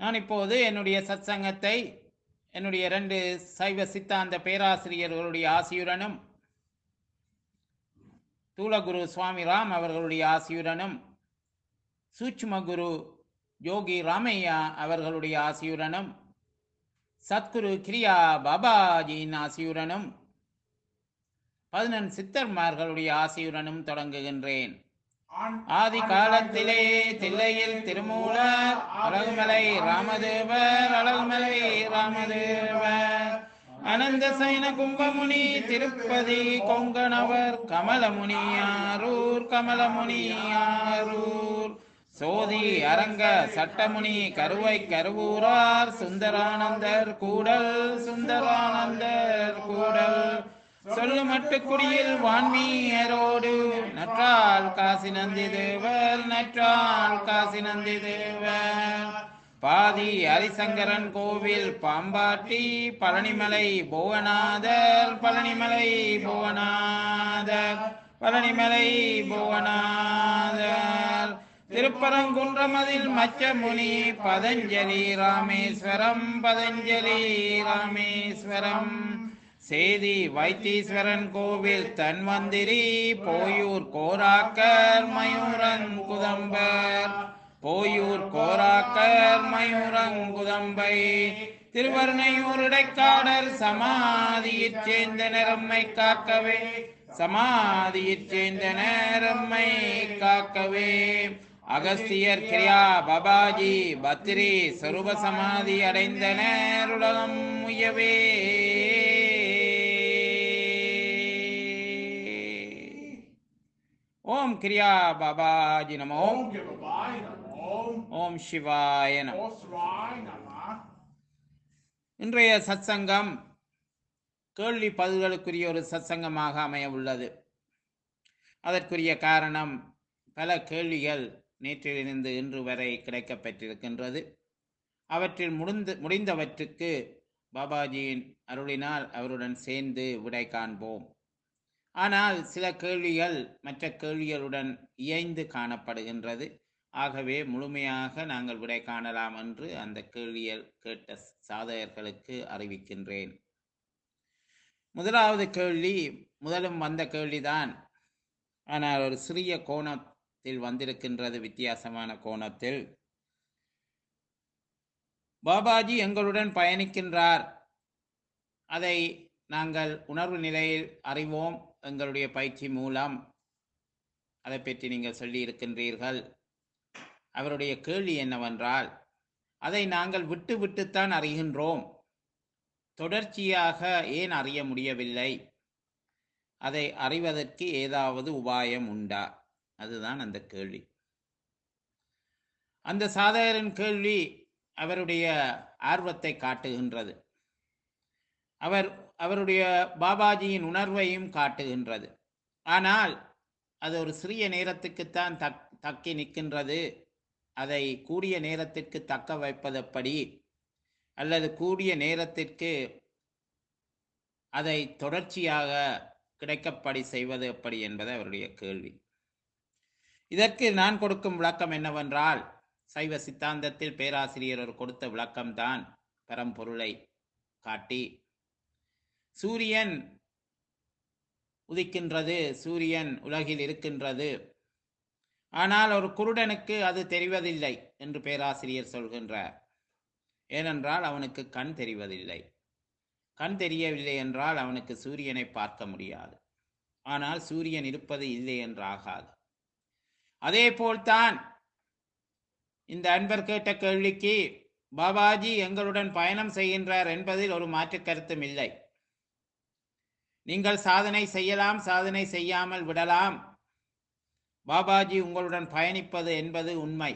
நான் இப்போது என்னுடைய சத்சங்கத்தை என்னுடைய இரண்டு சைவ சித்தாந்த பேராசிரியர்களுடைய ஆசியுடனும் தூலகுரு சுவாமி ராம் அவர்களுடைய ஆசியுடனும் சூட்சும குரு யோகி ராமையா அவர்களுடைய ஆசியுடனும் சத்குரு கிரியா பாபாஜியின் ஆசியுடனும் பதினெண் சித்தர்மார்களுடைய ஆசியுடனும் தொடங்குகின்றேன் ஆதி காலத்திலே தில்லையில் திருமூலர் அழகுமலை ராமதேவர் அழகுமலை ராமதேவர் அனந்த சைன கும்பமுனி திருப்பதி கொங்கணவர் கமலமுனியாரூர் கமலமுனியாரூர் சோதி அரங்க சட்டமுனி கருவை கருவூரார் சுந்தரானந்தர் கூடல் சுந்தரானந்தர் கூடல் சொல்லு மட்டுக்குடியில் வான்மீயரோடு நற்றால் காசி நந்தி தேவர் நற்றால் காசி நந்தி தேவர் பாதி ஹரிசங்கரன் கோவில் பாம்பாட்டி பழனிமலை புவனாதர் பழனிமலை புவனாதர் பழனிமலை புவனாதர் திருப்பரங்குன்றமதில் மச்சமுனி பதஞ்சலி ராமேஸ்வரம் பதஞ்சலி ராமேஸ்வரம் சேதி வைத்தீஸ்வரன் கோவில் தன்வந்திரி போயூர் கோராக்கர் மயூரங்குதம்பர் போயூர் கோராக்கர் மயூரங்குதம்பை திருவர்ணையூர் இடைக்காடர் சமாதியிற் சேர்ந்த நிறம்மை காக்கவே சமாதியிற் சேர்ந்த நேரம்மை காக்கவே அகஸ்தியர் கிரியா பபாஜி பத்ரி சொரூப சமாதி அடைந்த நேருலகம் முயவே ஓம் கிரியா பாபாஜி நமோ ஓம் கிருபாய் நமோம் ஓம் சிவாய நமோ ஓஸ்வாய் நம இன்றைய சத்சங்கம் கேள்வி பதில்களுக்குரிய ஒரு சத்சங்கமாக அமைய உள்ளது அதற்குரிய காரணம் பல கேள்விகள் நேற்றிலிருந்து இன்று வரை கிடைக்கப்பெற்றிருக்கின்றது அவற்றில் முடிந்து முடிந்தவற்றுக்கு பாபாஜியின் அருளினால் அவருடன் சேர்ந்து விடை காண்போம் ஆனால் சில கேள்விகள் மற்ற கேள்விகளுடன் இயைந்து காணப்படுகின்றது ஆகவே முழுமையாக நாங்கள் விடை காணலாம் என்று அந்த கேள்வியில் கேட்ட சாதகர்களுக்கு அறிவிக்கின்றேன் முதலாவது கேள்வி முதலும் வந்த கேள்விதான் ஆனால் ஒரு சிறிய கோணத்தில் வந்திருக்கின்றது வித்தியாசமான கோணத்தில் பாபாஜி எங்களுடன் பயணிக்கின்றார் அதை நாங்கள் உணர்வு நிலையில் அறிவோம் எங்களுடைய பயிற்சி மூலம் அதை பற்றி நீங்கள் சொல்லி இருக்கின்றீர்கள் அவருடைய கேள்வி என்னவென்றால் அதை நாங்கள் விட்டு விட்டுத்தான் அறிகின்றோம் தொடர்ச்சியாக ஏன் அறிய முடியவில்லை அதை அறிவதற்கு ஏதாவது உபாயம் உண்டா அதுதான் அந்த கேள்வி அந்த சாதகரின் கேள்வி அவருடைய ஆர்வத்தை காட்டுகின்றது அவர் அவருடைய பாபாஜியின் உணர்வையும் காட்டுகின்றது ஆனால் அது ஒரு சிறிய நேரத்துக்குத்தான் தக் தக்கி நிற்கின்றது அதை கூடிய நேரத்திற்கு தக்க வைப்பதெப்படி அல்லது கூடிய நேரத்திற்கு அதை தொடர்ச்சியாக கிடைக்கப்படி செய்வது எப்படி என்பது அவருடைய கேள்வி இதற்கு நான் கொடுக்கும் விளக்கம் என்னவென்றால் சைவ சித்தாந்தத்தில் பேராசிரியர் ஒரு கொடுத்த விளக்கம்தான் பரம்பொருளை காட்டி சூரியன் உதிக்கின்றது சூரியன் உலகில் இருக்கின்றது ஆனால் ஒரு குருடனுக்கு அது தெரிவதில்லை என்று பேராசிரியர் சொல்கின்றார் ஏனென்றால் அவனுக்கு கண் தெரிவதில்லை கண் தெரியவில்லை என்றால் அவனுக்கு சூரியனை பார்க்க முடியாது ஆனால் சூரியன் இருப்பது இல்லை என்றாகாது அதே போல்தான் இந்த அன்பர் கேட்ட கேள்விக்கு பாபாஜி எங்களுடன் பயணம் செய்கின்றார் என்பதில் ஒரு மாற்று கருத்தும் இல்லை நீங்கள் சாதனை செய்யலாம் சாதனை செய்யாமல் விடலாம் பாபாஜி உங்களுடன் பயணிப்பது என்பது உண்மை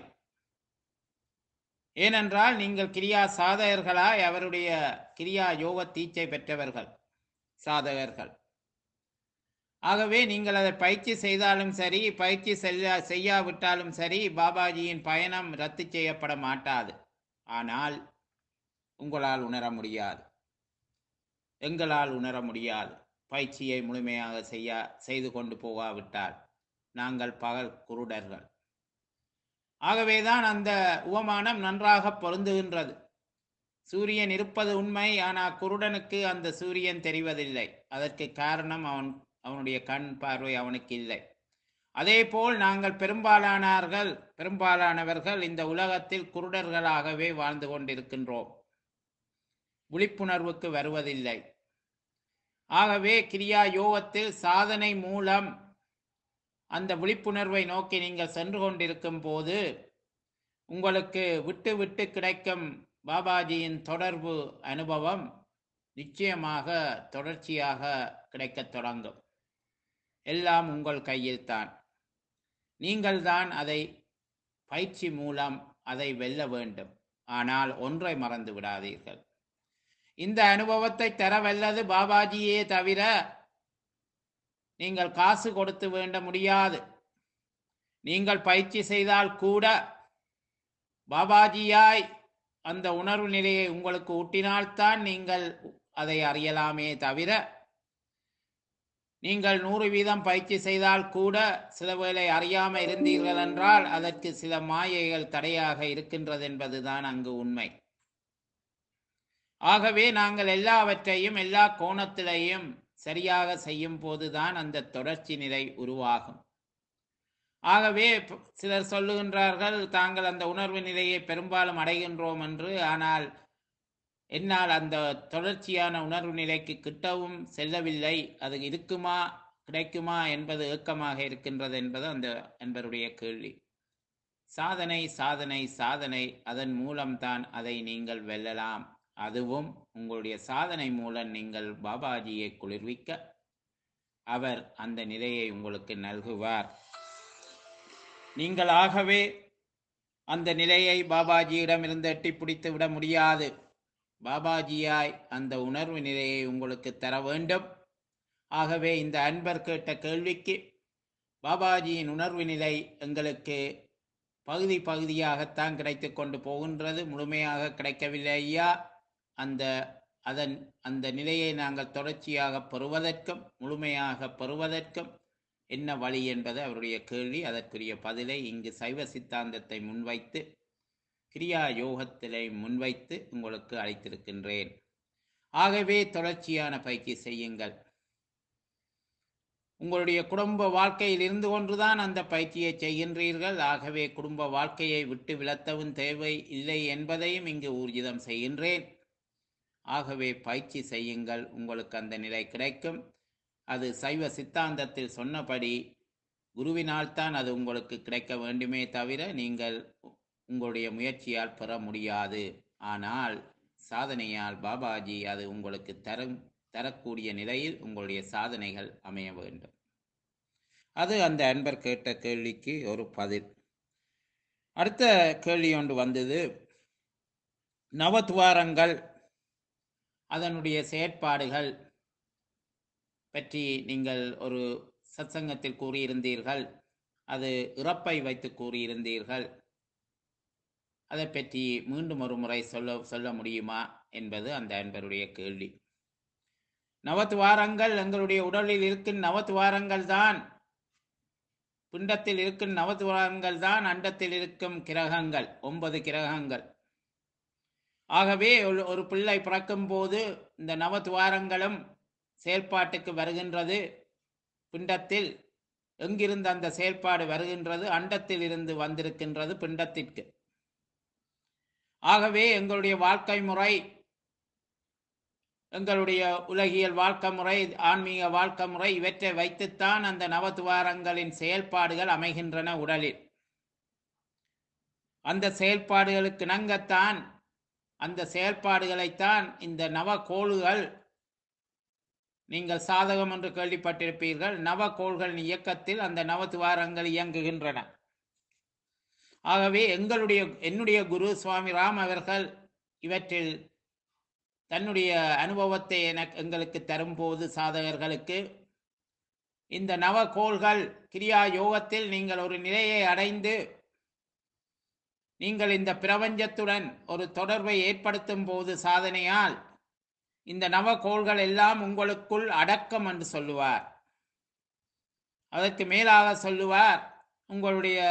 ஏனென்றால் நீங்கள் கிரியா சாதகர்களாய் அவருடைய கிரியா யோக தீச்சை பெற்றவர்கள் சாதகர்கள் ஆகவே நீங்கள் அதை பயிற்சி செய்தாலும் சரி பயிற்சி செய்யா செய்யாவிட்டாலும் சரி பாபாஜியின் பயணம் ரத்து செய்யப்பட மாட்டாது ஆனால் உங்களால் உணர முடியாது எங்களால் உணர முடியாது பயிற்சியை முழுமையாக செய்ய செய்து கொண்டு போகாவிட்டால் நாங்கள் பகல் குருடர்கள் ஆகவேதான் அந்த உவமானம் நன்றாக பொருந்துகின்றது சூரியன் இருப்பது உண்மை ஆனால் குருடனுக்கு அந்த சூரியன் தெரிவதில்லை அதற்கு காரணம் அவன் அவனுடைய கண் பார்வை அவனுக்கு இல்லை அதேபோல் நாங்கள் பெரும்பாலானார்கள் பெரும்பாலானவர்கள் இந்த உலகத்தில் குருடர்களாகவே வாழ்ந்து கொண்டிருக்கின்றோம் விழிப்புணர்வுக்கு வருவதில்லை ஆகவே கிரியா யோகத்தில் சாதனை மூலம் அந்த விழிப்புணர்வை நோக்கி நீங்கள் சென்று கொண்டிருக்கும் போது உங்களுக்கு விட்டு விட்டு கிடைக்கும் பாபாஜியின் தொடர்பு அனுபவம் நிச்சயமாக தொடர்ச்சியாக கிடைக்கத் தொடங்கும் எல்லாம் உங்கள் கையில்தான் நீங்கள்தான் அதை பயிற்சி மூலம் அதை வெல்ல வேண்டும் ஆனால் ஒன்றை மறந்து விடாதீர்கள் இந்த அனுபவத்தை தர வல்லது பாபாஜியே தவிர நீங்கள் காசு கொடுத்து வேண்ட முடியாது நீங்கள் பயிற்சி செய்தால் கூட பாபாஜியாய் அந்த உணர்வு நிலையை உங்களுக்கு ஊட்டினால்தான் நீங்கள் அதை அறியலாமே தவிர நீங்கள் நூறு வீதம் பயிற்சி செய்தால் கூட சில வேளை அறியாமல் இருந்தீர்கள் என்றால் அதற்கு சில மாயைகள் தடையாக இருக்கின்றது என்பதுதான் அங்கு உண்மை ஆகவே நாங்கள் எல்லாவற்றையும் எல்லா கோணத்திலையும் சரியாக செய்யும் போதுதான் அந்த தொடர்ச்சி நிலை உருவாகும் ஆகவே ப- சிலர் சொல்லுகின்றார்கள் தாங்கள் அந்த உணர்வு நிலையை பெரும்பாலும் அடைகின்றோம் என்று ஆனால் என்னால் அந்த தொடர்ச்சியான உணர்வு நிலைக்கு கிட்டவும் செல்லவில்லை அது இருக்குமா கிடைக்குமா என்பது ஏக்கமாக இருக்கின்றது என்பது அந்த என்பருடைய கேள்வி சாதனை சாதனை சாதனை அதன் மூலம்தான் அதை நீங்கள் வெல்லலாம் அதுவும் உங்களுடைய சாதனை மூலம் நீங்கள் பாபாஜியை குளிர்விக்க அவர் அந்த நிலையை உங்களுக்கு நல்குவார் நீங்களாகவே அந்த நிலையை பாபாஜியிடமிருந்து எட்டி பிடித்து விட முடியாது பாபாஜியாய் அந்த உணர்வு நிலையை உங்களுக்கு தர வேண்டும் ஆகவே இந்த அன்பர் கேட்ட கேள்விக்கு பாபாஜியின் உணர்வு நிலை எங்களுக்கு பகுதி பகுதியாகத்தான் கிடைத்து கொண்டு போகின்றது முழுமையாக கிடைக்கவில்லை ஐயா அந்த அதன் அந்த நிலையை நாங்கள் தொடர்ச்சியாக பெறுவதற்கும் முழுமையாக பெறுவதற்கும் என்ன வழி என்பது அவருடைய கேள்வி அதற்குரிய பதிலை இங்கு சைவ சித்தாந்தத்தை முன்வைத்து கிரியா யோகத்திலே முன்வைத்து உங்களுக்கு அளித்திருக்கின்றேன் ஆகவே தொடர்ச்சியான பயிற்சி செய்யுங்கள் உங்களுடைய குடும்ப வாழ்க்கையில் இருந்து கொண்டுதான் அந்த பயிற்சியை செய்கின்றீர்கள் ஆகவே குடும்ப வாழ்க்கையை விட்டு விலத்தவும் தேவை இல்லை என்பதையும் இங்கு ஊர்ஜிதம் செய்கின்றேன் ஆகவே பயிற்சி செய்யுங்கள் உங்களுக்கு அந்த நிலை கிடைக்கும் அது சைவ சித்தாந்தத்தில் சொன்னபடி குருவினால்தான் அது உங்களுக்கு கிடைக்க வேண்டுமே தவிர நீங்கள் உங்களுடைய முயற்சியால் பெற முடியாது ஆனால் சாதனையால் பாபாஜி அது உங்களுக்கு தரும் தரக்கூடிய நிலையில் உங்களுடைய சாதனைகள் அமைய வேண்டும் அது அந்த அன்பர் கேட்ட கேள்விக்கு ஒரு பதில் அடுத்த கேள்வி ஒன்று வந்தது நவதுவாரங்கள் அதனுடைய செயற்பாடுகள் பற்றி நீங்கள் ஒரு சத்சங்கத்தில் கூறியிருந்தீர்கள் அது இறப்பை வைத்து கூறியிருந்தீர்கள் அதை பற்றி மீண்டும் ஒரு முறை சொல்ல சொல்ல முடியுமா என்பது அந்த அன்பருடைய கேள்வி நவத்துவாரங்கள் எங்களுடைய உடலில் இருக்கும் நவத்துவாரங்கள் தான் பிண்டத்தில் இருக்கும் நவத்துவாரங்கள் தான் அண்டத்தில் இருக்கும் கிரகங்கள் ஒன்பது கிரகங்கள் ஆகவே ஒரு- ஒரு பிள்ளை பிறக்கும் போது இந்த நவத்துவாரங்களும் செயல்பாட்டுக்கு வருகின்றது பிண்டத்தில் எங்கிருந்து அந்த செயல்பாடு வருகின்றது அண்டத்தில் இருந்து வந்திருக்கின்றது பிண்டத்திற்கு ஆகவே எங்களுடைய வாழ்க்கை முறை எங்களுடைய உலகியல் வாழ்க்கை முறை ஆன்மீக வாழ்க்கை முறை இவற்றை வைத்துத்தான் அந்த நவதுவாரங்களின் செயல்பாடுகள் அமைகின்றன உடலில் அந்த செயல்பாடுகளுக்கு இணங்கத்தான் அந்த செயல்பாடுகளைத்தான் இந்த நவகோள்கள் நீங்கள் சாதகம் என்று கேள்விப்பட்டிருப்பீர்கள் நவகோள்களின் இயக்கத்தில் அந்த நவதுவாரங்கள் இயங்குகின்றன ஆகவே எங்களுடைய என்னுடைய குரு சுவாமி ராம் அவர்கள் இவற்றில் தன்னுடைய அனுபவத்தை எனக்கு எங்களுக்கு தரும்போது சாதகர்களுக்கு இந்த நவகோள்கள் கிரியா யோகத்தில் நீங்கள் ஒரு நிலையை அடைந்து நீங்கள் இந்த பிரபஞ்சத்துடன் ஒரு தொடர்பை ஏற்படுத்தும் போது சாதனையால் இந்த நவகோள்கள் எல்லாம் உங்களுக்குள் அடக்கம் என்று சொல்லுவார் அதற்கு மேலாக சொல்லுவார் உங்களுடைய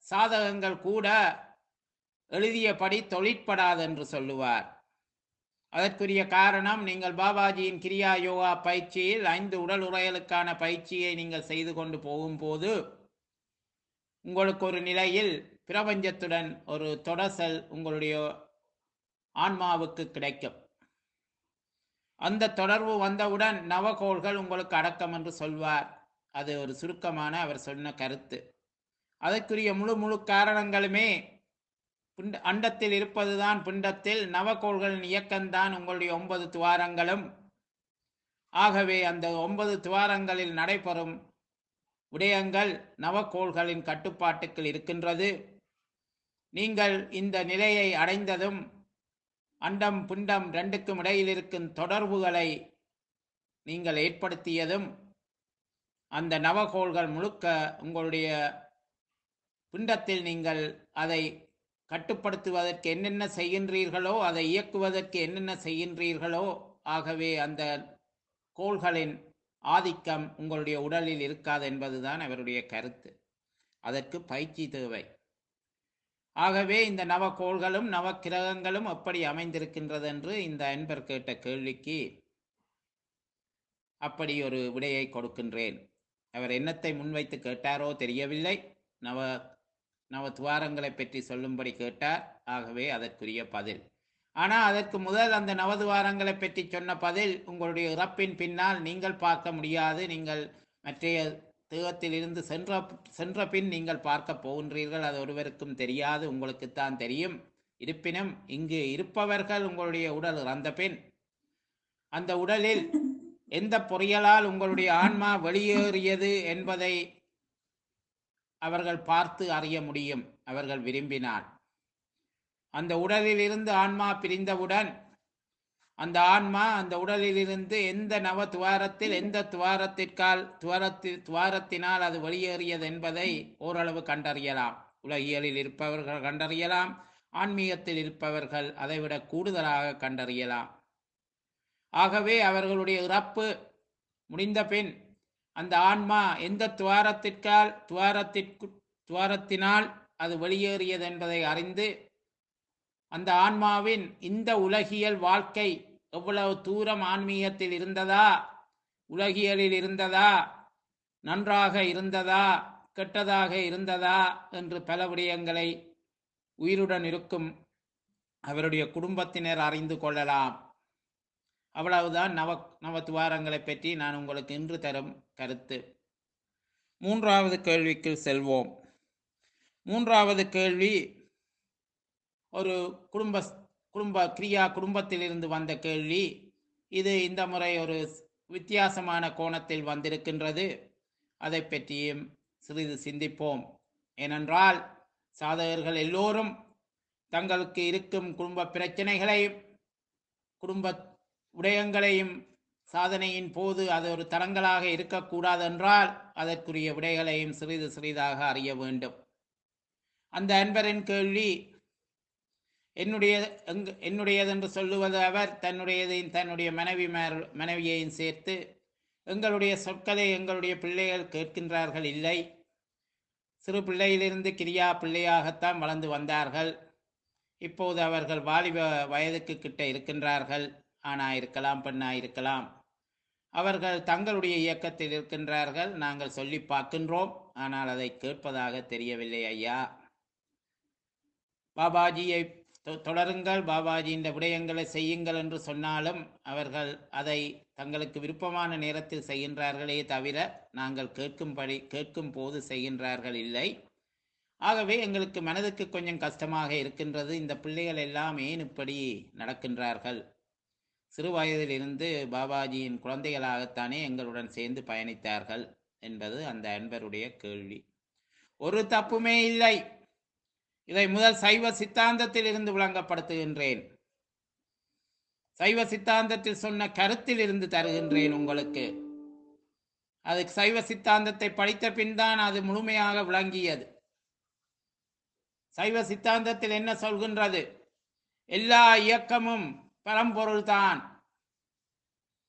சாதகங்கள் கூட எழுதியபடி தொழிற்படாது என்று சொல்லுவார் அதற்குரிய காரணம் நீங்கள் பாபாஜியின் கிரியா யோகா பயிற்சியில் ஐந்து உடல் உரையலுக்கான பயிற்சியை நீங்கள் செய்து கொண்டு போகும்போது உங்களுக்கு ஒரு நிலையில் பிரபஞ்சத்துடன் ஒரு தொடசல் உங்களுடைய ஆன்மாவுக்கு கிடைக்கும் அந்த தொடர்பு வந்தவுடன் நவகோள்கள் உங்களுக்கு அடக்கம் என்று சொல்வார் அது ஒரு சுருக்கமான அவர் சொன்ன கருத்து அதற்குரிய முழு முழு காரணங்களுமே பிண்ட அண்டத்தில் இருப்பதுதான் பிண்டத்தில் நவகோள்களின் இயக்கம்தான் உங்களுடைய ஒன்பது துவாரங்களும் ஆகவே அந்த ஒன்பது துவாரங்களில் நடைபெறும் விடயங்கள் நவகோள்களின் கட்டுப்பாட்டுக்குள் இருக்கின்றது நீங்கள் இந்த நிலையை அடைந்ததும் அண்டம் பிண்டம் ரெண்டுக்கும் இடையில் இருக்கும் தொடர்புகளை நீங்கள் ஏற்படுத்தியதும் அந்த நவகோள்கள் முழுக்க உங்களுடைய பிண்டத்தில் நீங்கள் அதை கட்டுப்படுத்துவதற்கு என்னென்ன செய்கின்றீர்களோ அதை இயக்குவதற்கு என்னென்ன செய்கின்றீர்களோ ஆகவே அந்த கோள்களின் ஆதிக்கம் உங்களுடைய உடலில் இருக்காது என்பதுதான் அவருடைய கருத்து அதற்கு பயிற்சி தேவை ஆகவே இந்த நவகோள்களும் நவக்கிரகங்களும் எப்படி அமைந்திருக்கின்றது என்று இந்த அன்பர் கேட்ட கேள்விக்கு அப்படி ஒரு விடையை கொடுக்கின்றேன் அவர் என்னத்தை முன்வைத்து கேட்டாரோ தெரியவில்லை நவ நவ துவாரங்களை பற்றி சொல்லும்படி கேட்டார் ஆகவே அதற்குரிய பதில் ஆனால் அதற்கு முதல் அந்த நவதுவாரங்களை பற்றி சொன்ன பதில் உங்களுடைய இறப்பின் பின்னால் நீங்கள் பார்க்க முடியாது நீங்கள் மற்றைய தேகத்தில் இருந்து சென்ற சென்ற பின் நீங்கள் பார்க்க போகின்றீர்கள் அது ஒருவருக்கும் தெரியாது உங்களுக்குத்தான் தெரியும் இருப்பினும் இங்கு இருப்பவர்கள் உங்களுடைய உடல் இறந்த பின் அந்த உடலில் எந்த பொறியலால் உங்களுடைய ஆன்மா வெளியேறியது என்பதை அவர்கள் பார்த்து அறிய முடியும் அவர்கள் விரும்பினால் அந்த உடலில் இருந்து ஆன்மா பிரிந்தவுடன் அந்த ஆன்மா அந்த உடலிலிருந்து எந்த நவ துவாரத்தில் எந்த துவாரத்திற்கால் துவாரத்தில் துவாரத்தினால் அது வெளியேறியது என்பதை ஓரளவு கண்டறியலாம் உலகியலில் இருப்பவர்கள் கண்டறியலாம் ஆன்மீகத்தில் இருப்பவர்கள் அதைவிட கூடுதலாக கண்டறியலாம் ஆகவே அவர்களுடைய இறப்பு முடிந்த பின் அந்த ஆன்மா எந்த துவாரத்திற்கால் துவாரத்திற்கு துவாரத்தினால் அது வெளியேறியது என்பதை அறிந்து அந்த ஆன்மாவின் இந்த உலகியல் வாழ்க்கை எவ்வளவு தூரம் ஆன்மீகத்தில் இருந்ததா உலகியலில் இருந்ததா நன்றாக இருந்ததா கெட்டதாக இருந்ததா என்று பல விடயங்களை உயிருடன் இருக்கும் அவருடைய குடும்பத்தினர் அறிந்து கொள்ளலாம் அவ்வளவுதான் நவ நவத்துவாரங்களை பற்றி நான் உங்களுக்கு இன்று தரும் கருத்து மூன்றாவது கேள்விக்கு செல்வோம் மூன்றாவது கேள்வி ஒரு குடும்ப குடும்ப கிரியா குடும்பத்திலிருந்து வந்த கேள்வி இது இந்த முறை ஒரு வித்தியாசமான கோணத்தில் வந்திருக்கின்றது அதை பற்றியும் சிறிது சிந்திப்போம் ஏனென்றால் சாதகர்கள் எல்லோரும் தங்களுக்கு இருக்கும் குடும்ப பிரச்சனைகளையும் குடும்ப விடயங்களையும் சாதனையின் போது அது ஒரு தரங்களாக இருக்கக்கூடாது என்றால் அதற்குரிய விடைகளையும் சிறிது சிறிதாக அறிய வேண்டும் அந்த அன்பரின் கேள்வி என்னுடைய எங்க என்னுடையதென்று சொல்லுவது அவர் தன்னுடையதையும் தன்னுடைய மனைவி மனைவியையும் சேர்த்து எங்களுடைய சொற்களை எங்களுடைய பிள்ளைகள் கேட்கின்றார்கள் இல்லை சிறு பிள்ளையிலிருந்து கிரியா பிள்ளையாகத்தான் வளர்ந்து வந்தார்கள் இப்போது அவர்கள் வாலிப வயதுக்கு கிட்ட இருக்கின்றார்கள் ஆணா இருக்கலாம் பெண்ணா இருக்கலாம் அவர்கள் தங்களுடைய இயக்கத்தில் இருக்கின்றார்கள் நாங்கள் சொல்லி பார்க்கின்றோம் ஆனால் அதை கேட்பதாக தெரியவில்லை ஐயா பாபாஜியை தொடருங்கள் பாபாஜி இந்த விடயங்களை செய்யுங்கள் என்று சொன்னாலும் அவர்கள் அதை தங்களுக்கு விருப்பமான நேரத்தில் செய்கின்றார்களே தவிர நாங்கள் கேட்கும்படி கேட்கும் போது செய்கின்றார்கள் இல்லை ஆகவே எங்களுக்கு மனதுக்கு கொஞ்சம் கஷ்டமாக இருக்கின்றது இந்த பிள்ளைகள் எல்லாம் ஏன் இப்படி நடக்கின்றார்கள் சிறு வயதிலிருந்து பாபாஜியின் குழந்தைகளாகத்தானே எங்களுடன் சேர்ந்து பயணித்தார்கள் என்பது அந்த அன்பருடைய கேள்வி ஒரு தப்புமே இல்லை இதை முதல் சைவ சித்தாந்தத்தில் இருந்து விளங்கப்படுத்துகின்றேன் சைவ சித்தாந்தத்தில் சொன்ன கருத்தில் இருந்து தருகின்றேன் உங்களுக்கு அது சைவ சித்தாந்தத்தை படித்த பின் தான் அது முழுமையாக விளங்கியது சைவ சித்தாந்தத்தில் என்ன சொல்கின்றது எல்லா இயக்கமும் பரம்பொருள்தான்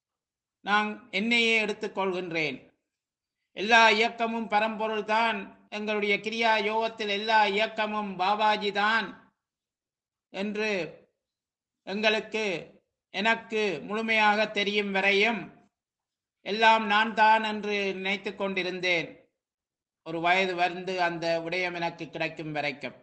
நான் என்னையே எடுத்துக்கொள்கின்றேன் எல்லா இயக்கமும் பரம்பொருள்தான் எங்களுடைய கிரியா யோகத்தில் எல்லா இயக்கமும் பாபாஜி தான் என்று எங்களுக்கு எனக்கு முழுமையாக தெரியும் வரையும் எல்லாம் நான் தான் என்று நினைத்து கொண்டிருந்தேன் ஒரு வயது வந்து அந்த விடயம் எனக்கு கிடைக்கும் வரைக்கும்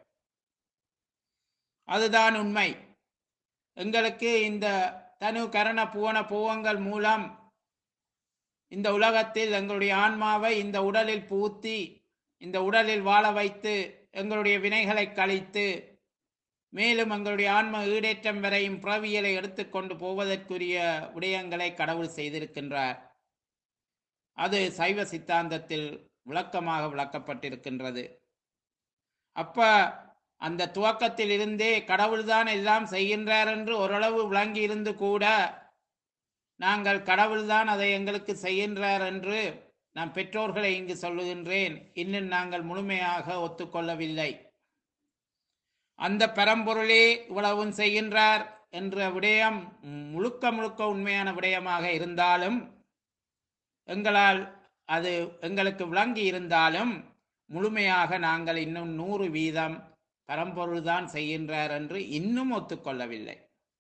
அதுதான் உண்மை எங்களுக்கு இந்த தனு கரண புவன பூவங்கள் மூலம் இந்த உலகத்தில் எங்களுடைய ஆன்மாவை இந்த உடலில் பூத்தி இந்த உடலில் வாழ வைத்து எங்களுடைய வினைகளை கழித்து மேலும் எங்களுடைய ஆன்ம ஈடேற்றம் வரையும் பிறவியலை எடுத்துக்கொண்டு போவதற்குரிய விடயங்களை கடவுள் செய்திருக்கின்றார் அது சைவ சித்தாந்தத்தில் விளக்கமாக விளக்கப்பட்டிருக்கின்றது அப்ப அந்த துவக்கத்தில் இருந்தே கடவுள்தான் எல்லாம் செய்கின்றார் என்று ஓரளவு விளங்கி இருந்து கூட நாங்கள் கடவுள்தான் அதை எங்களுக்கு செய்கின்றார் என்று நான் பெற்றோர்களை இங்கு சொல்லுகின்றேன் இன்னும் நாங்கள் முழுமையாக ஒத்துக்கொள்ளவில்லை அந்த பரம்பொருளே இவ்வளவும் செய்கின்றார் என்ற விடயம் முழுக்க முழுக்க உண்மையான விடயமாக இருந்தாலும் எங்களால் அது எங்களுக்கு விளங்கி இருந்தாலும் முழுமையாக நாங்கள் இன்னும் நூறு வீதம் பரம்பொருள் தான் செய்கின்றார் என்று இன்னும் ஒத்துக்கொள்ளவில்லை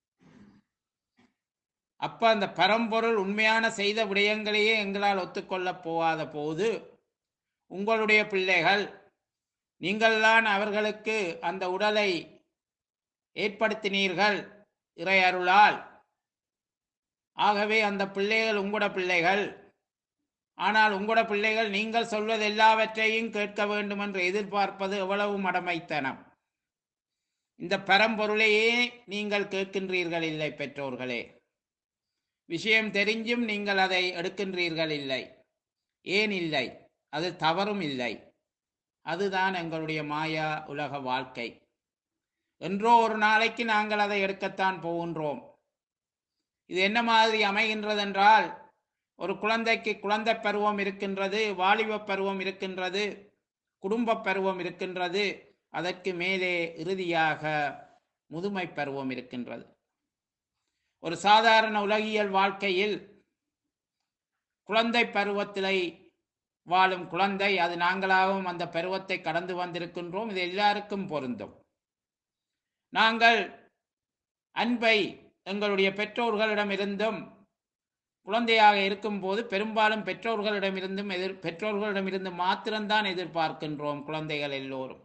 அப்ப அந்த பரம்பொருள் உண்மையான செய்த விடயங்களையே எங்களால் ஒத்துக்கொள்ளப் போகாத போது உங்களுடைய பிள்ளைகள் நீங்கள்தான் அவர்களுக்கு அந்த உடலை ஏற்படுத்தினீர்கள் இறையருளால் ஆகவே அந்த பிள்ளைகள் உங்களோட பிள்ளைகள் ஆனால் உங்களோட பிள்ளைகள் நீங்கள் சொல்வது எல்லாவற்றையும் கேட்க வேண்டும் என்று எதிர்பார்ப்பது எவ்வளவு மடமைத்தனம் இந்த பரம்பொருளையே நீங்கள் கேட்கின்றீர்கள் இல்லை பெற்றோர்களே விஷயம் தெரிஞ்சும் நீங்கள் அதை எடுக்கின்றீர்கள் இல்லை ஏன் இல்லை அது தவறும் இல்லை அதுதான் எங்களுடைய மாயா உலக வாழ்க்கை என்றோ ஒரு நாளைக்கு நாங்கள் அதை எடுக்கத்தான் போகின்றோம் இது என்ன மாதிரி அமைகின்றதென்றால் ஒரு குழந்தைக்கு குழந்தை பருவம் இருக்கின்றது வாலிப பருவம் இருக்கின்றது குடும்ப பருவம் இருக்கின்றது அதற்கு மேலே இறுதியாக முதுமை பருவம் இருக்கின்றது ஒரு சாதாரண உலகியல் வாழ்க்கையில் குழந்தை பருவத்திலை வாழும் குழந்தை அது நாங்களாகவும் அந்த பருவத்தை கடந்து வந்திருக்கின்றோம் இது எல்லாருக்கும் பொருந்தும் நாங்கள் அன்பை எங்களுடைய பெற்றோர்களிடமிருந்தும் குழந்தையாக இருக்கும்போது பெரும்பாலும் பெற்றோர்களிடமிருந்தும் எதிர் பெற்றோர்களிடமிருந்து மாத்திரம்தான் எதிர்பார்க்கின்றோம் குழந்தைகள் எல்லோரும்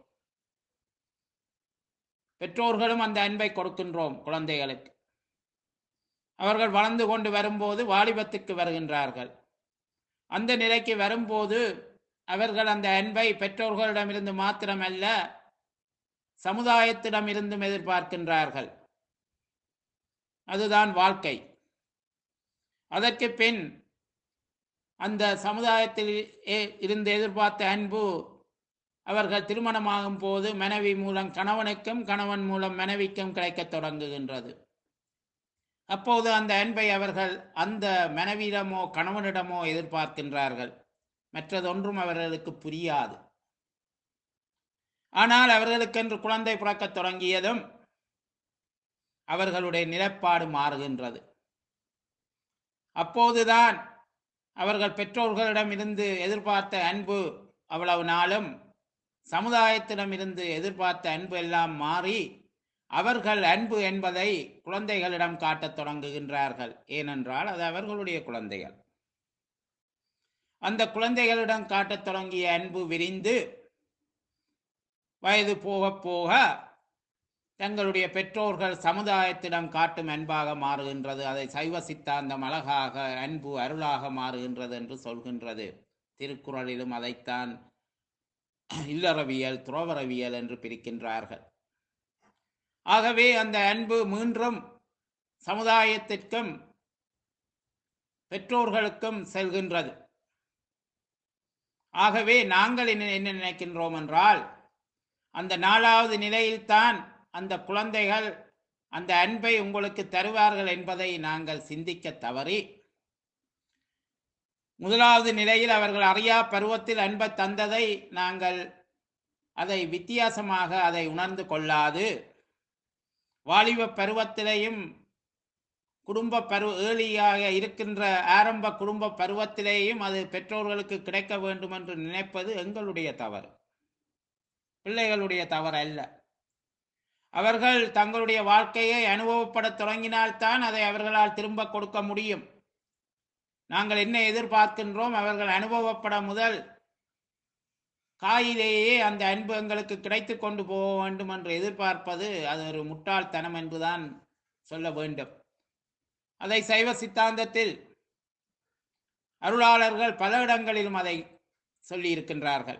பெற்றோர்களும் அந்த அன்பை கொடுக்கின்றோம் குழந்தைகளுக்கு அவர்கள் வளர்ந்து கொண்டு வரும்போது வாலிபத்துக்கு வருகின்றார்கள் அந்த நிலைக்கு வரும்போது அவர்கள் அந்த அன்பை பெற்றோர்களிடமிருந்து மாத்திரமல்ல சமுதாயத்திடமிருந்தும் எதிர்பார்க்கின்றார்கள் அதுதான் வாழ்க்கை அதற்கு பின் அந்த சமுதாயத்தில் எ- இருந்து எதிர்பார்த்த அன்பு அவர்கள் திருமணமாகும் போது மனைவி மூலம் கணவனுக்கும் கணவன் மூலம் மனைவிக்கும் கிடைக்கத் தொடங்குகின்றது அப்போது அந்த அன்பை அவர்கள் அந்த மனைவியிடமோ கணவனிடமோ எதிர்பார்க்கின்றார்கள் மற்றதொன்றும் அவர்களுக்கு புரியாது ஆனால் அவர்களுக்கென்று குழந்தை பிறக்கத் தொடங்கியதும் அவர்களுடைய நிலைப்பாடு மாறுகின்றது அப்போதுதான் அவர்கள் பெற்றோர்களிடம் இருந்து எதிர்பார்த்த அன்பு அவ்வளவு நாளும் சமுதாயத்திடமிருந்து எதிர்பார்த்த அன்பு எல்லாம் மாறி அவர்கள் அன்பு என்பதை குழந்தைகளிடம் காட்டத் தொடங்குகின்றார்கள் ஏனென்றால் அது அவர்களுடைய குழந்தைகள் அந்த குழந்தைகளிடம் காட்டத் தொடங்கிய அன்பு விரிந்து வயது போக போக தங்களுடைய பெற்றோர்கள் சமுதாயத்திடம் காட்டும் அன்பாக மாறுகின்றது அதை சைவ சித்தாந்தம் அழகாக அன்பு அருளாக மாறுகின்றது என்று சொல்கின்றது திருக்குறளிலும் அதைத்தான் இல்லறவியல் துறவரவியல் என்று பிரிக்கின்றார்கள் ஆகவே அந்த அன்பு மீண்டும் சமுதாயத்திற்கும் பெற்றோர்களுக்கும் செல்கின்றது ஆகவே நாங்கள் என்ன என்ன நினைக்கின்றோம் என்றால் அந்த நாலாவது நிலையில்தான் அந்த குழந்தைகள் அந்த அன்பை உங்களுக்கு தருவார்கள் என்பதை நாங்கள் சிந்திக்க தவறி முதலாவது நிலையில் அவர்கள் அறியா பருவத்தில் அன்பை தந்ததை நாங்கள் அதை வித்தியாசமாக அதை உணர்ந்து கொள்ளாது வாலிப பருவத்திலேயும் குடும்ப பருவ ஏழியாக இருக்கின்ற ஆரம்ப குடும்ப பருவத்திலேயும் அது பெற்றோர்களுக்கு கிடைக்க வேண்டும் என்று நினைப்பது எங்களுடைய தவறு பிள்ளைகளுடைய தவறு அல்ல அவர்கள் தங்களுடைய வாழ்க்கையை அனுபவப்படத் தொடங்கினால்தான் அதை அவர்களால் திரும்ப கொடுக்க முடியும் நாங்கள் என்ன எதிர்பார்க்கின்றோம் அவர்கள் அனுபவப்பட முதல் காயிலேயே அந்த அன்பு எங்களுக்கு கிடைத்து கொண்டு போக வேண்டும் என்று எதிர்பார்ப்பது அது ஒரு முட்டாள்தனம் என்றுதான் சொல்ல வேண்டும் அதை சைவ சித்தாந்தத்தில் அருளாளர்கள் பல இடங்களிலும் அதை சொல்லி இருக்கின்றார்கள்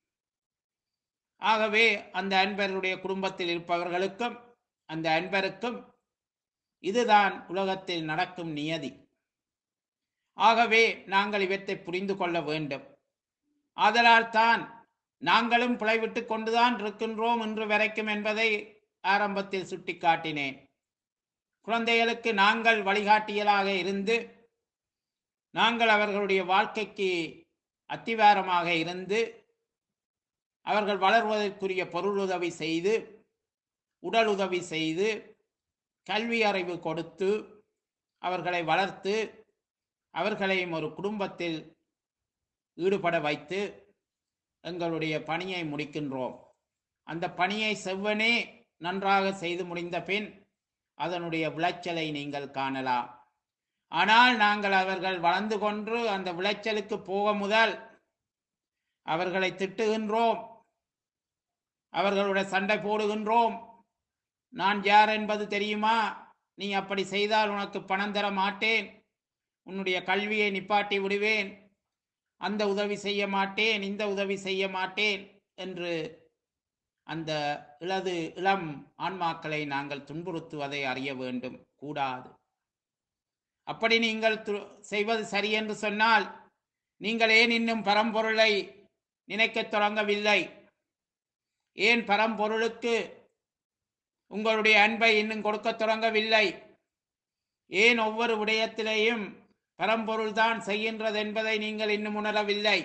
ஆகவே அந்த அன்பருடைய குடும்பத்தில் இருப்பவர்களுக்கும் அந்த அன்பருக்கும் இதுதான் உலகத்தில் நடக்கும் நியதி ஆகவே நாங்கள் இவற்றை புரிந்து கொள்ள வேண்டும் ஆதலால் தான் நாங்களும் பிழைவிட்டு கொண்டுதான் இருக்கின்றோம் இன்று வரைக்கும் என்பதை ஆரம்பத்தில் சுட்டிக்காட்டினேன் குழந்தைகளுக்கு நாங்கள் வழிகாட்டியலாக இருந்து நாங்கள் அவர்களுடைய வாழ்க்கைக்கு அத்திவாரமாக இருந்து அவர்கள் வளர்வதற்குரிய பொருள் உதவி செய்து உடல் உதவி செய்து கல்வி அறிவு கொடுத்து அவர்களை வளர்த்து அவர்களையும் ஒரு குடும்பத்தில் ஈடுபட வைத்து எங்களுடைய பணியை முடிக்கின்றோம் அந்த பணியை செவ்வனே நன்றாக செய்து முடிந்த பின் அதனுடைய விளைச்சலை நீங்கள் காணலாம் ஆனால் நாங்கள் அவர்கள் வளர்ந்து கொண்டு அந்த விளைச்சலுக்கு போக முதல் அவர்களை திட்டுகின்றோம் அவர்களுடைய சண்டை போடுகின்றோம் நான் யார் என்பது தெரியுமா நீ அப்படி செய்தால் உனக்கு பணம் தர மாட்டேன் உன்னுடைய கல்வியை நிப்பாட்டி விடுவேன் அந்த உதவி செய்ய மாட்டேன் இந்த உதவி செய்ய மாட்டேன் என்று அந்த இளது இளம் ஆன்மாக்களை நாங்கள் துன்புறுத்துவதை அறிய வேண்டும் கூடாது அப்படி நீங்கள் து- செய்வது சரி என்று சொன்னால் நீங்கள் ஏன் இன்னும் பரம்பொருளை நினைக்கத் தொடங்கவில்லை ஏன் பரம்பொருளுக்கு உங்களுடைய அன்பை இன்னும் கொடுக்கத் தொடங்கவில்லை ஏன் ஒவ்வொரு விடயத்திலேயும் பரம்பொருள்தான் செய்கின்றது என்பதை நீங்கள் இன்னும் உணரவில்லை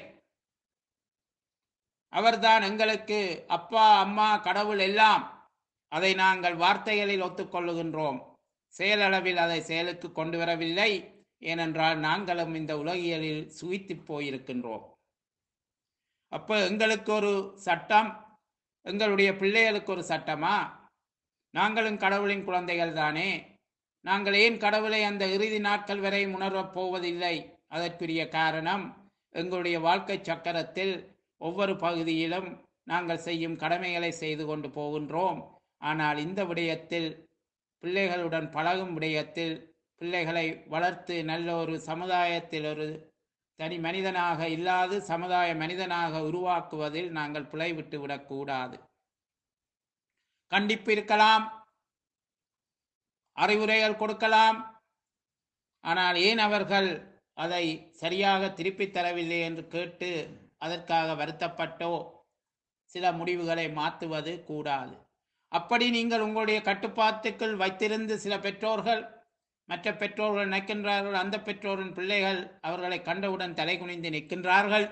அவர்தான் எங்களுக்கு அப்பா அம்மா கடவுள் எல்லாம் அதை நாங்கள் வார்த்தைகளில் ஒத்துக்கொள்ளுகின்றோம் செயலளவில் அதை செயலுக்கு கொண்டு வரவில்லை ஏனென்றால் நாங்களும் இந்த உலகியலில் சுவித்து போயிருக்கின்றோம் அப்போ எங்களுக்கு ஒரு சட்டம் எங்களுடைய பிள்ளைகளுக்கு ஒரு சட்டமா நாங்களும் கடவுளின் குழந்தைகள் தானே நாங்கள் ஏன் கடவுளை அந்த இறுதி நாட்கள் வரை உணரப் போவதில்லை அதற்குரிய காரணம் எங்களுடைய வாழ்க்கை சக்கரத்தில் ஒவ்வொரு பகுதியிலும் நாங்கள் செய்யும் கடமைகளை செய்து கொண்டு போகின்றோம் ஆனால் இந்த விடயத்தில் பிள்ளைகளுடன் பழகும் விடயத்தில் பிள்ளைகளை வளர்த்து நல்ல ஒரு சமுதாயத்தில் ஒரு தனி மனிதனாக இல்லாது சமுதாய மனிதனாக உருவாக்குவதில் நாங்கள் பிழை விட்டு விடக்கூடாது கண்டிப்பு இருக்கலாம் அறிவுரைகள் கொடுக்கலாம் ஆனால் ஏன் அவர்கள் அதை சரியாக திருப்பித் தரவில்லை என்று கேட்டு அதற்காக வருத்தப்பட்டோ சில முடிவுகளை மாற்றுவது கூடாது அப்படி நீங்கள் உங்களுடைய கட்டுப்பாட்டுக்குள் வைத்திருந்து சில பெற்றோர்கள் மற்ற பெற்றோர்கள் நிற்கின்றார்கள் அந்த பெற்றோரின் பிள்ளைகள் அவர்களை கண்டவுடன் தலை குனிந்து நிற்கின்றார்கள்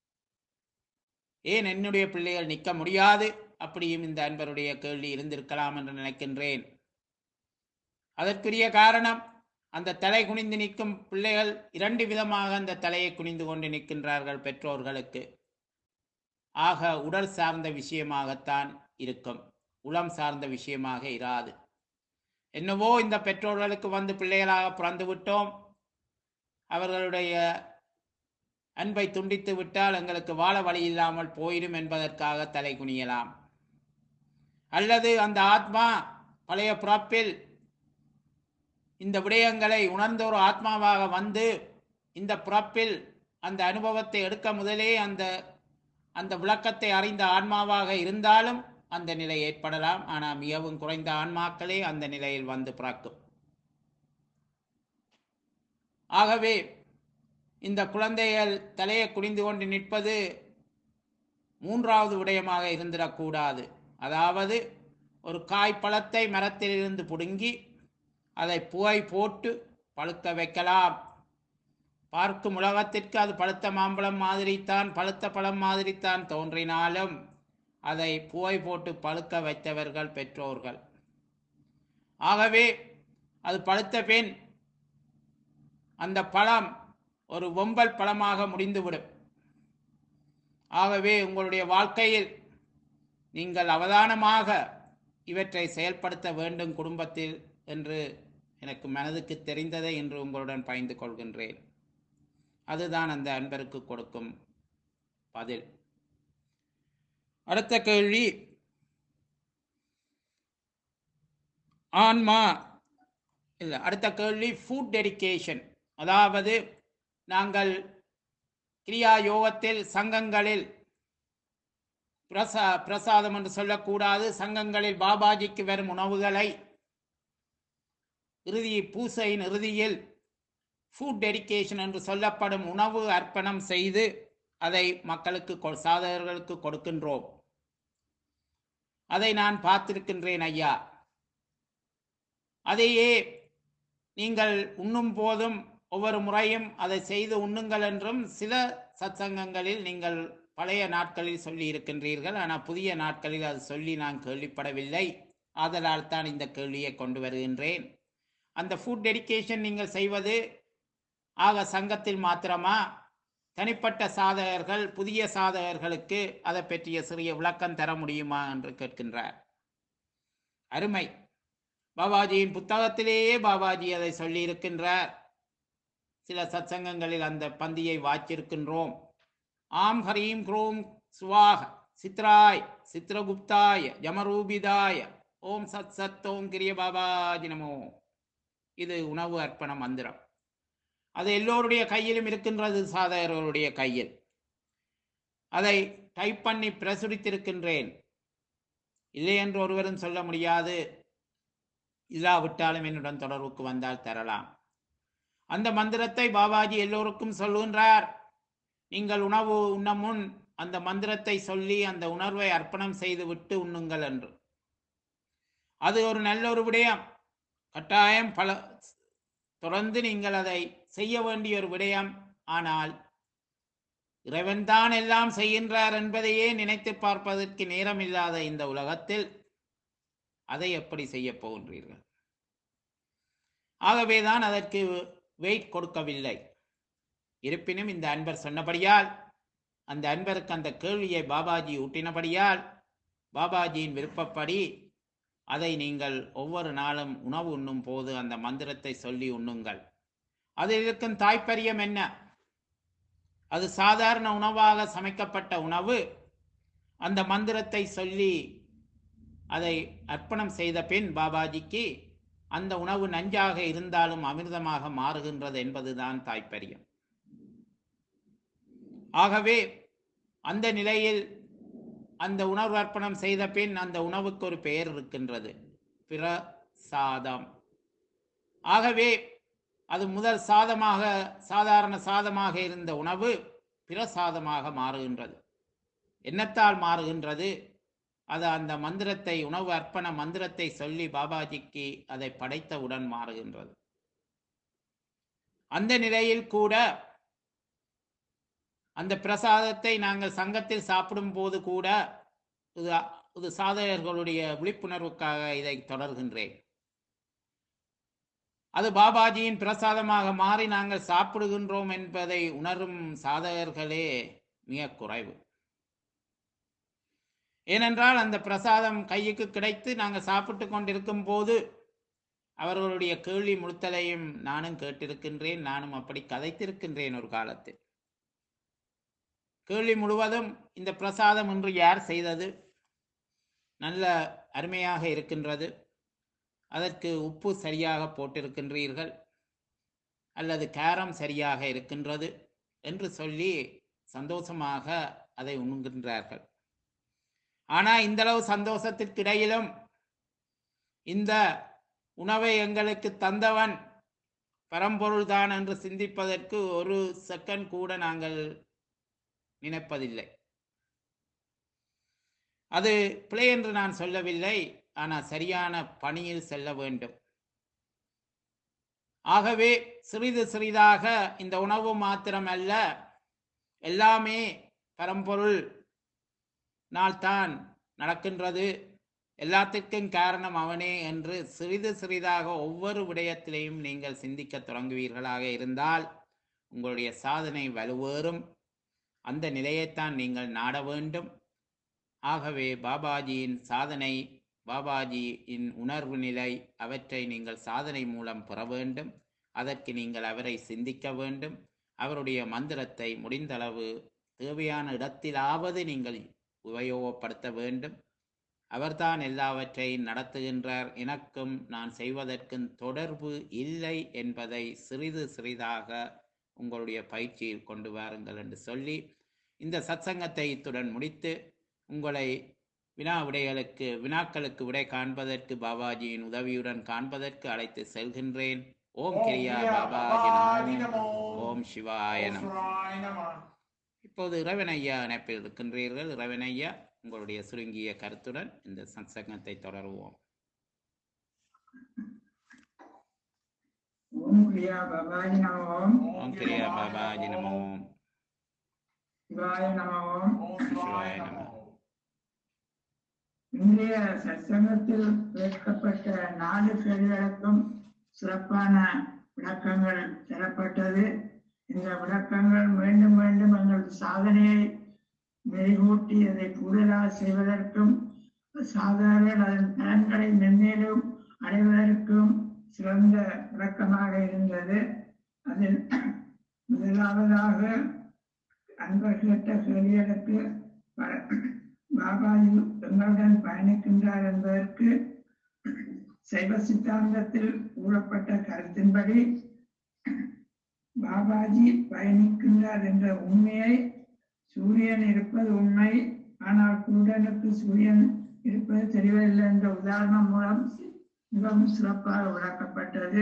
ஏன் என்னுடைய பிள்ளைகள் நிற்க முடியாது அப்படியும் இந்த அன்பருடைய கேள்வி இருந்திருக்கலாம் என்று நினைக்கின்றேன் அதற்குரிய காரணம் அந்த தலை குனிந்து நிற்கும் பிள்ளைகள் இரண்டு விதமாக அந்த தலையை குனிந்து கொண்டு நிற்கின்றார்கள் பெற்றோர்களுக்கு ஆக உடல் சார்ந்த விஷயமாகத்தான் இருக்கும் உளம் சார்ந்த விஷயமாக இராது என்னவோ இந்த பெற்றோர்களுக்கு வந்து பிள்ளைகளாக பிறந்து விட்டோம் அவர்களுடைய அன்பை துண்டித்து விட்டால் எங்களுக்கு வாழ வழி இல்லாமல் போயிடும் என்பதற்காக தலை குனியலாம் அல்லது அந்த ஆத்மா பழைய பிறப்பில் இந்த விடயங்களை உணர்ந்த ஒரு ஆத்மாவாக வந்து இந்த பிறப்பில் அந்த அனுபவத்தை எடுக்க முதலே அந்த அந்த விளக்கத்தை அறிந்த ஆன்மாவாக இருந்தாலும் அந்த நிலை ஏற்படலாம் ஆனால் மிகவும் குறைந்த ஆன்மாக்களே அந்த நிலையில் வந்து பிறக்கும் ஆகவே இந்த குழந்தைகள் தலையை குனிந்து கொண்டு நிற்பது மூன்றாவது விடயமாக இருந்திடக்கூடாது அதாவது ஒரு காய் பழத்தை மரத்திலிருந்து பிடுங்கி அதை புகை போட்டு பழுக்க வைக்கலாம் பார்க்கும் உலகத்திற்கு அது பழுத்த மாம்பழம் மாதிரித்தான் பழுத்த பழம் மாதிரித்தான் தோன்றினாலும் அதை புகை போட்டு பழுக்க வைத்தவர்கள் பெற்றோர்கள் ஆகவே அது பழுத்த பின் அந்த பழம் ஒரு ஒம்பல் பழமாக முடிந்துவிடும் ஆகவே உங்களுடைய வாழ்க்கையில் நீங்கள் அவதானமாக இவற்றை செயல்படுத்த வேண்டும் குடும்பத்தில் என்று எனக்கு மனதுக்கு தெரிந்ததை இன்று உங்களுடன் பகிர்ந்து கொள்கின்றேன் அதுதான் அந்த அன்பருக்கு கொடுக்கும் பதில் அடுத்த கேள்வி ஆன்மா இல்லை அடுத்த கேள்வி ஃபுட் டெடிகேஷன் அதாவது நாங்கள் கிரியா யோகத்தில் சங்கங்களில் பிரசா பிரசாதம் என்று சொல்லக்கூடாது சங்கங்களில் பாபாஜிக்கு வரும் உணவுகளை இறுதி பூசையின் இறுதியில் ஃபுட் டெடிகேஷன் என்று சொல்லப்படும் உணவு அர்ப்பணம் செய்து அதை மக்களுக்கு கொ- சாதகர்களுக்கு கொடுக்கின்றோம் அதை நான் பார்த்திருக்கின்றேன் ஐயா அதையே நீங்கள் உண்ணும் போதும் ஒவ்வொரு முறையும் அதை செய்து உண்ணுங்கள் என்றும் சில சத்சங்கங்களில் நீங்கள் பழைய நாட்களில் சொல்லி இருக்கின்றீர்கள் ஆனால் புதிய நாட்களில் அது சொல்லி நான் கேள்விப்படவில்லை ஆதலால் தான் இந்த கேள்வியை கொண்டு வருகின்றேன் அந்த ஃபுட் டெடிகேஷன் நீங்கள் செய்வது ஆக சங்கத்தில் மாத்திரமா தனிப்பட்ட சாதகர்கள் புதிய சாதகர்களுக்கு அதை பற்றிய சிறிய விளக்கம் தர முடியுமா என்று கேட்கின்றார் அருமை பாபாஜியின் புத்தகத்திலேயே பாபாஜி அதை சொல்லி இருக்கின்றார் சில சத்சங்கங்களில் அந்த பந்தியை வாச்சிருக்கின்றோம் ஆம் ஹரீம் க்ரோம் சுவாக சித்ராய் சித்ரகுப்தாய யமரூபிதாய ஓம் சத் சத் ஓம் கிரிய பாபாஜி நமோ இது உணவு அர்ப்பண மந்திரம் அது எல்லோருடைய கையிலும் இருக்கின்றது சாதகர்களுடைய கையில் அதை டைப் பண்ணி பிரசுரித்திருக்கின்றேன் இல்லை என்று ஒருவரும் சொல்ல முடியாது இல்லாவிட்டாலும் என்னுடன் தொடர்புக்கு வந்தால் தரலாம் அந்த மந்திரத்தை பாபாஜி எல்லோருக்கும் சொல்லுகின்றார் நீங்கள் உணவு உண்ண முன் அந்த மந்திரத்தை சொல்லி அந்த உணர்வை அர்ப்பணம் செய்து விட்டு உண்ணுங்கள் என்று அது ஒரு நல்ல ஒரு விடயம் கட்டாயம் பல தொடர்ந்து நீங்கள் அதை செய்ய வேண்டிய ஒரு விடயம் ஆனால் இறைவன்தான் எல்லாம் செய்கின்றார் என்பதையே நினைத்து பார்ப்பதற்கு நேரம் இல்லாத இந்த உலகத்தில் அதை எப்படி செய்ய போகின்றீர்கள் ஆகவேதான் அதற்கு வெயிட் கொடுக்கவில்லை இருப்பினும் இந்த அன்பர் சொன்னபடியால் அந்த அன்பருக்கு அந்த கேள்வியை பாபாஜி ஊட்டினபடியால் பாபாஜியின் விருப்பப்படி அதை நீங்கள் ஒவ்வொரு நாளும் உணவு உண்ணும் போது அந்த மந்திரத்தை சொல்லி உண்ணுங்கள் அதில் இருக்கும் தாய்ப்பரியம் என்ன அது சாதாரண உணவாக சமைக்கப்பட்ட உணவு அந்த மந்திரத்தை சொல்லி அதை அர்ப்பணம் செய்த பின் பாபாஜிக்கு அந்த உணவு நஞ்சாக இருந்தாலும் அமிர்தமாக மாறுகின்றது என்பதுதான் தாய்ப்பரியம் ஆகவே அந்த நிலையில் அந்த உணவு அர்ப்பணம் செய்த பின் அந்த உணவுக்கு ஒரு பெயர் இருக்கின்றது பிரசாதம் ஆகவே அது முதல் சாதமாக சாதாரண சாதமாக இருந்த உணவு பிரசாதமாக மாறுகின்றது என்னத்தால் மாறுகின்றது அது அந்த மந்திரத்தை உணவு அர்ப்பண மந்திரத்தை சொல்லி பாபாஜிக்கு அதை படைத்தவுடன் மாறுகின்றது அந்த நிலையில் கூட அந்த பிரசாதத்தை நாங்கள் சங்கத்தில் சாப்பிடும் போது கூட இது இது சாதகர்களுடைய விழிப்புணர்வுக்காக இதை தொடர்கின்றேன் அது பாபாஜியின் பிரசாதமாக மாறி நாங்கள் சாப்பிடுகின்றோம் என்பதை உணரும் சாதகர்களே மிக குறைவு ஏனென்றால் அந்த பிரசாதம் கைக்கு கிடைத்து நாங்கள் சாப்பிட்டு கொண்டிருக்கும் போது அவர்களுடைய கேள்வி முழுத்தலையும் நானும் கேட்டிருக்கின்றேன் நானும் அப்படி கதைத்திருக்கின்றேன் ஒரு காலத்தில் கேள்வி முழுவதும் இந்த பிரசாதம் இன்று யார் செய்தது நல்ல அருமையாக இருக்கின்றது அதற்கு உப்பு சரியாக போட்டிருக்கின்றீர்கள் அல்லது காரம் சரியாக இருக்கின்றது என்று சொல்லி சந்தோஷமாக அதை உண்கின்றார்கள் ஆனால் இந்தளவு சந்தோஷத்திற்கு இடையிலும் இந்த உணவை எங்களுக்கு தந்தவன் பரம்பொருள்தான் என்று சிந்திப்பதற்கு ஒரு செகண்ட் கூட நாங்கள் நினைப்பதில்லை அது பிழை என்று நான் சொல்லவில்லை ஆனால் சரியான பணியில் செல்ல வேண்டும் ஆகவே சிறிது சிறிதாக இந்த உணவு மாத்திரம் அல்ல எல்லாமே பரம்பொருள் நாள்தான் நடக்கின்றது எல்லாத்திற்கும் காரணம் அவனே என்று சிறிது சிறிதாக ஒவ்வொரு விடயத்திலையும் நீங்கள் சிந்திக்க தொடங்குவீர்களாக இருந்தால் உங்களுடைய சாதனை வலுவேறும் அந்த நிலையைத்தான் நீங்கள் நாட வேண்டும் ஆகவே பாபாஜியின் சாதனை பாபாஜியின் உணர்வு நிலை அவற்றை நீங்கள் சாதனை மூலம் பெற வேண்டும் அதற்கு நீங்கள் அவரை சிந்திக்க வேண்டும் அவருடைய மந்திரத்தை முடிந்தளவு தேவையான இடத்திலாவது நீங்கள் உபயோகப்படுத்த வேண்டும் அவர்தான் எல்லாவற்றையும் நடத்துகின்றார் எனக்கும் நான் செய்வதற்கும் தொடர்பு இல்லை என்பதை சிறிது சிறிதாக உங்களுடைய பயிற்சியில் கொண்டு வாருங்கள் என்று சொல்லி இந்த சத்சங்கத்தை இத்துடன் முடித்து உங்களை வினா விடைகளுக்கு வினாக்களுக்கு விடை காண்பதற்கு பாபாஜியின் உதவியுடன் காண்பதற்கு அழைத்து செல்கின்றேன் ஓம் கிரியா பாபாஜி நமோ ஓம் சிவாய Om நமோ Shivaya Namah. இப்போது இறைவனையா இணைப்பில் இருக்கின்றீர்கள் இறைவனையா உங்களுடைய சுருங்கிய கருத்துடன் இந்த சத்சங்கத்தை தொடருவோம் ஓம் கிரியா பவாஜி நம ஓம் ஓம் கிரியா பாபாஜி நமோ ஓம் சிவாய நம ஓம் Om Shivaya Namah. இன்றைய சத்சங்கத்தில் கேட்கப்பட்ட நாலு கேள்விகளுக்கும் சிறப்பான விளக்கங்கள் தரப்பட்டது இந்த விளக்கங்கள் மீண்டும் மீண்டும் எங்களது சாதனையை மெருகூட்டி அதை கூடுதலாக செய்வதற்கும் சாதனைகள் அதன் பலன்களை மென்மேலும் அடைவதற்கும் சிறந்த விளக்கமாக இருந்தது அதில் முதலாவதாக அன்பர் கேட்ட கேள்விகளுக்கு ப- பாபாஜி எங்களுடன் பயணிக்கின்றார் என்பதற்கு சைவ சித்தாந்தத்தில் கூறப்பட்ட கருத்தின்படி பாபாஜி பயணிக்கின்றார் என்ற உண்மையை சூரியன் இருப்பது உண்மை ஆனால் குருடனுக்கு சூரியன் இருப்பது தெரியவில்லை என்ற உதாரணம் மூலம் மிகவும் சிறப்பாக விளக்கப்பட்டது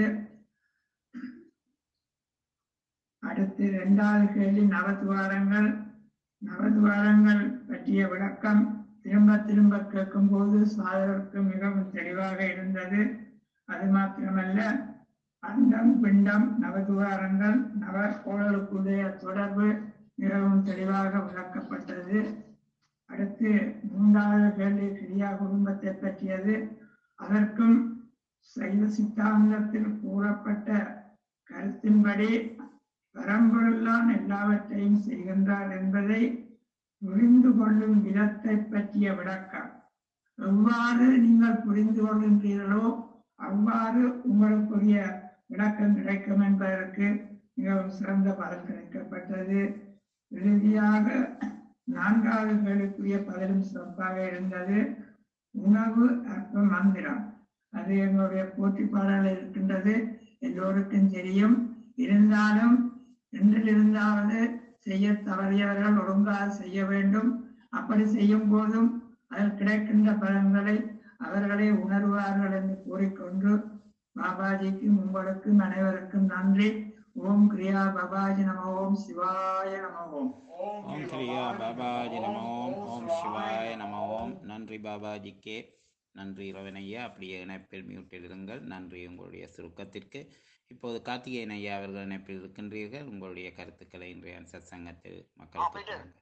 அடுத்து இரண்டாவது கேள்வி நவதுவாரங்கள் நவதுவாரங்கள் பற்றிய விளக்கம் திரும்ப திரும்ப கேட்கும் போது சாதகருக்கு மிகவும் தெளிவாக இருந்தது அது மாத்திரமல்ல அண்டம் பிண்டம் நவதுவாரங்கள் நவக்கோளர்களுடைய தொடர்பு மிகவும் தெளிவாக விளக்கப்பட்டது அடுத்து மூன்றாவது கேள்வி கிரியா குடும்பத்தை பற்றியது அதற்கும் சைவ சித்தாந்தத்தில் கூறப்பட்ட கருத்தின்படி பரம்பொருளான் எல்லாவற்றையும் செய்கின்றார் என்பதை புரிந்து கொள்ளும் விதத்தை பற்றிய விளக்கம் எவ்வாறு நீங்கள் புரிந்து கொள்கின்றீர்களோ அவ்வாறு உங்களுக்குரிய விளக்கம் கிடைக்கும் என்பதற்கு மிகவும் சிறந்த பலன் கிடைக்கப்பட்டது இறுதியாக நான்காவது கேள்விக்குரிய பதிலும் சிறப்பாக இருந்தது உணவு அற்ப மந்திரம் அது எங்களுடைய போட்டி பாடல் இருக்கின்றது எல்லோருக்கும் தெரியும் இருந்தாலும் என்றிலிருந்தாவது செய்ய தவறியவர்கள் ஒழுங்காக செய்ய வேண்டும் அப்படி செய்யும் போதும் அதில் கிடைக்கின்ற பலன்களை அவர்களே உணர்வார்கள் என்று கூறிக்கொண்டு பாபாஜிக்கும் உங்களுக்கும் அனைவருக்கும் நன்றி ஓம் கிரியா பாபாஜி நம ஓம் சிவாய நம ஓம் Om ஓம் Shivaya கிரியா பாபாஜி நமோ Om ஓம் சிவாய நமோ ஓம் நன்றி பாபாஜிக்கே நன்றி ரவணையா அப்படியே இணைப்பில் மியூட்டில் இருங்கள் நன்றி உங்களுடைய சுருக்கத்திற்கு இப்போது கார்த்திகேயன் ஐயா அவர்கள் இணைப்பில் இருக்கின்றீர்கள் உங்களுடைய கருத்துக்களை இன்றைய சத்சங்கத்தில் மக்களுக்கு போயிட்டு. தாருங்கள்.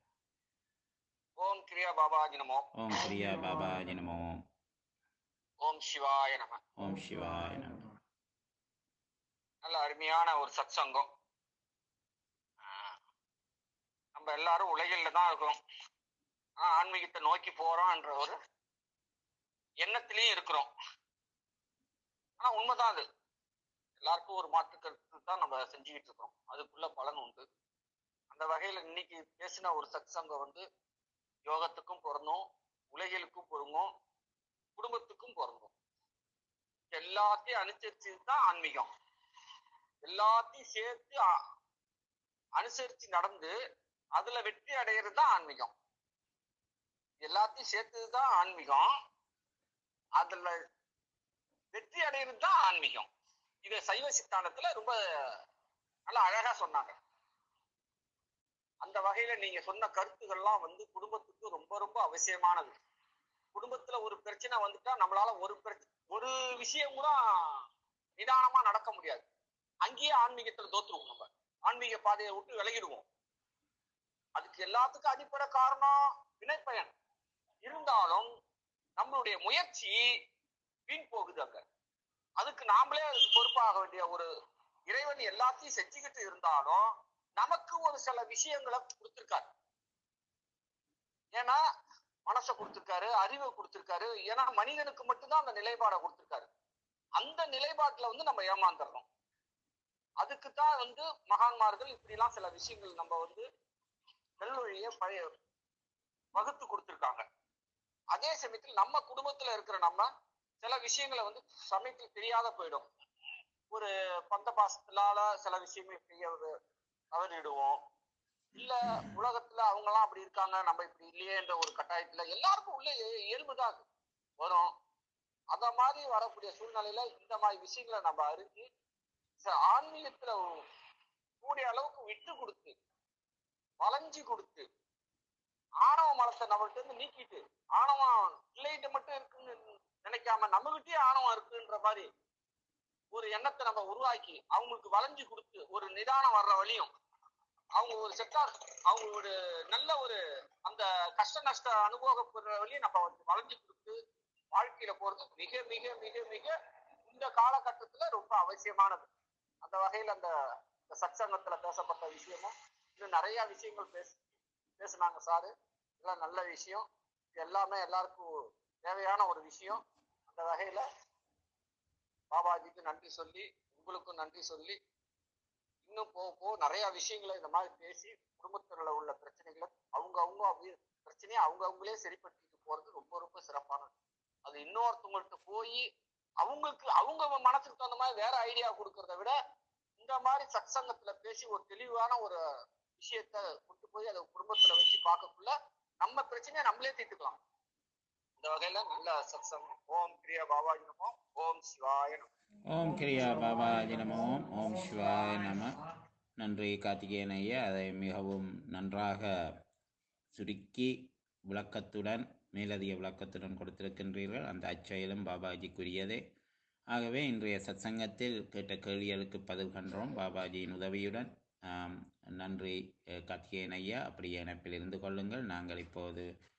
ஓம் கிரியா பாபாஜி நமோ ஓம் கிரியா பாபாஜி நமோ ஓம் ஓம் சிவாய நம ஓம் சிவாய நமோ நல்ல அருமையான ஒரு சத்சங்கம் ஆஹ், நம்ம எல்லாரும் உலகில தான் இருக்கோம் ஆனா ஆன்மீகத்தை நோக்கி போறோம் என்ற ஒரு எண்ணத்திலையும் இருக்கிறோம் ஆனா உண்மைதான் அது எல்லாருக்கும் ஒரு மாற்று கருத்து தான் நம்ம செஞ்சுக்கிட்டு இருக்கோம் அதுக்குள்ள பலன் உண்டு அந்த வகையில இன்னைக்கு பேசின ஒரு சத்சங்கம் வந்து யோகத்துக்கும் பொருந்தும் உலகிலுக்கும் பொருந்தும் குடும்பத்துக்கும் பொருந்தும் எல்லாத்தையும் அனுசரிச்சு தான் ஆன்மீகம் எல்லாத்தையும் சேர்த்து அ- அனுசரிச்சு நடந்து அதுல வெற்றி அடையிறது தான் ஆன்மீகம் எல்லாத்தையும் சேர்த்தது தான் ஆன்மீகம் அதுல வெற்றி அடையிறது தான் ஆன்மீகம் இது சைவ சித்தாந்தத்துல ரொம்ப நல்லா அழகா சொன்னாங்க அந்த வகையில நீங்க சொன்ன கருத்துக்கள்லாம் வந்து குடும்பத்துக்கு ரொம்ப ரொம்ப அவசியமானது குடும்பத்துல ஒரு பிரச்சனை வந்துட்டா நம்மளால ஒரு பிரச்சனை ஒரு விஷயம் கூட நிதானமா நடக்க முடியாது அங்கேயே ஆன்மீகத்துல தோத்துருவோம் நம்ம ஆன்மீக பாதையை விட்டு விலகிடுவோம் அதுக்கு எல்லாத்துக்கும் அடிப்படை காரணம் வினைப்பயன் இருந்தாலும் நம்மளுடைய முயற்சி வீண் போகுது அங்க அதுக்கு நாமளே அதுக்கு பொறுப்பாக வேண்டிய ஒரு இறைவன் எல்லாத்தையும் செஞ்சுக்கிட்டு இருந்தாலும் நமக்கு ஒரு சில விஷயங்களை கொடுத்திருக்காரு ஏன்னா மனசை கொடுத்திருக்காரு அறிவை கொடுத்திருக்காரு ஏன்னா மனிதனுக்கு மட்டும்தான் அந்த நிலைப்பாடை கொடுத்திருக்காரு அந்த நிலைப்பாட்டுல வந்து நம்ம ஏமாந்துடுறோம் அதுக்கு தான் வந்து மகான்மார்கள் இப்படிலாம் சில விஷயங்கள் நம்ம வந்து நல்வழியை பழைய வகுத்து கொடுத்திருக்காங்க அதே சமயத்தில் நம்ம குடும்பத்துல இருக்கிற நம்ம சில விஷயங்களை வந்து சமயத்தில் தெரியாத போயிடும் ஒரு பந்த பாசத்தினால சில விஷயங்கள் செய்ய தவறிடுவோம் இல்ல உலகத்துல அவங்க எல்லாம் அப்படி இருக்காங்க நம்ம இப்படி இல்லையே என்ற ஒரு கட்டாயத்துல எல்லாருக்கும் உள்ள இய- இயல்புதான் அது வரும் அந்த மாதிரி வரக்கூடிய சூழ்நிலையில இந்த மாதிரி விஷயங்களை நம்ம அறிஞ்சு ச- ஆன்மீகத்துல கூடிய அளவுக்கு விட்டு கொடுத்து வளைஞ்சு கொடுத்து ஆணவ மரத்தை நம்மள்ட்ட இருந்து நீக்கிட்டு ஆணவம் பிள்ளைகிட்ட மட்டும் இருக்குன்னு நினைக்காம நம்மகிட்டயே ஆணவம் இருக்குன்ற மாதிரி ஒரு எண்ணத்தை நம்ம உருவாக்கி அவங்களுக்கு வளைஞ்சு கொடுத்து ஒரு நிதானம் வர்ற வழியும் அவங்க ஒரு செட்டார் அவங்க ஒரு நல்ல ஒரு அந்த கஷ்ட நஷ்ட அனுபவப்படுற வழியும் நம்ம வந்து வளைஞ்சு கொடுத்து வாழ்க்கையில போறது மிக மிக மிக மிக இந்த காலகட்டத்துல ரொம்ப அவசியமானது அந்த வகையில அந்த இந்த சத்சங்கத்துல பேசப்பட்ட விஷயமும் இன்னும் நிறைய விஷயங்கள் பேச பேசுனாங்க சாரு எல்லாம் நல்ல விஷயம் இது எல்லாமே எல்லாருக்கும் தேவையான ஒரு விஷயம் அந்த வகையில பாபாஜிக்கு நன்றி சொல்லி உங்களுக்கும் நன்றி சொல்லி இன்னும் போக போக நிறைய விஷயங்களை இந்த மாதிரி பேசி குடும்பத்துல உள்ள பிரச்சனைகளை அவங்க அவங்க அப்படியே பிரச்சனையை அவங்க அவங்களே சரிப்படுத்திட்டு போறது ரொம்ப ரொம்ப சிறப்பானது அது இன்னொருத்தவங்கள்ட்ட போய் அவங்களுக்கு அவங்க மனசுக்கு தகுந்த மாதிரி வேற ஐடியா கொடுக்கறத விட இந்த மாதிரி சத்சங்கத்துல பேசி ஒரு தெளிவான ஒரு விஷயத்த கொண்டு போய் அதை குடும்பத்துல வச்சு பார்க்கக்குள்ள நம்ம பிரச்சனையை நம்மளே தீர்த்துக்கலாம் இந்த வகையில நல்ல சத்சங்கம் ஓம் பிரியா பாபாஜி நமோ ஓம் சிவாய நமோ ஓம் கிரியா பாபாஜி நம ஓம் ஓம் சிவாய நம நன்றி கார்த்திகேயன் ஐயா அதை மிகவும் நன்றாக சுருக்கி விளக்கத்துடன் மேலதிக விளக்கத்துடன் கொடுத்திருக்கின்றீர்கள் அந்த அச்செயலும் பாபாஜிக்குரியதே ஆகவே இன்றைய சத்சங்கத்தில் கேட்ட கேள்விகளுக்கு பதில் கண்டோம் பாபாஜியின் உதவியுடன் ஆம், நன்றி அஹ், கார்த்திகேயன் ஐயா அப்படியே இணைப்பில் இருந்து கொள்ளுங்கள் நாங்கள் இப்போது